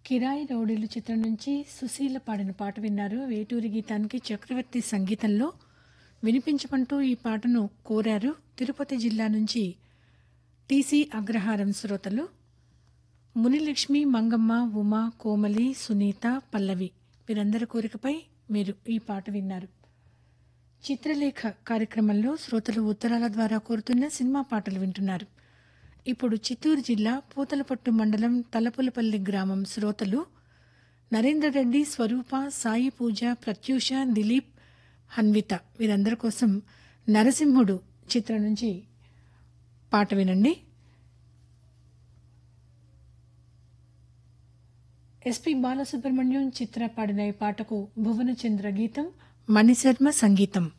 కిరాయి రౌడీలు చిత్రం నుంచి సుశీల పాడిన పాట విన్నారు వేటూరి గీతానికి చక్రవర్తి సంగీతంలో వినిపించమంటూ ఈ పాటను కోరారు తిరుపతి జిల్లా నుంచి టీసీ అగ్రహారం శ్రోతలు మునిలక్ష్మి మంగమ్మ ఉమా కోమలి సునీత పల్లవి వీరందరి కోరికపై మీరు ఈ పాట విన్నారు చిత్రలేఖ కార్యక్రమంలో శ్రోతలు ఉత్తరాల ద్వారా కోరుతున్న సినిమా పాటలు వింటున్నారు ఇప్పుడు చిత్తూరు జిల్లా పూతలపట్టు మండలం తలపులపల్లి గ్రామం శ్రోతలు నరేంద్ర రెడ్డి స్వరూప సాయి పూజ ప్రత్యూష దిలీప్ హన్విత వీరందరి కోసం నరసింహుడు చిత్రం నుంచి పాట వినండి ఎస్పి బాలసుబ్రహ్మణ్యం చిత్ర పాడిన ఈ పాటకు భువనచంద్ర గీతం మణిశర్మ సంగీతం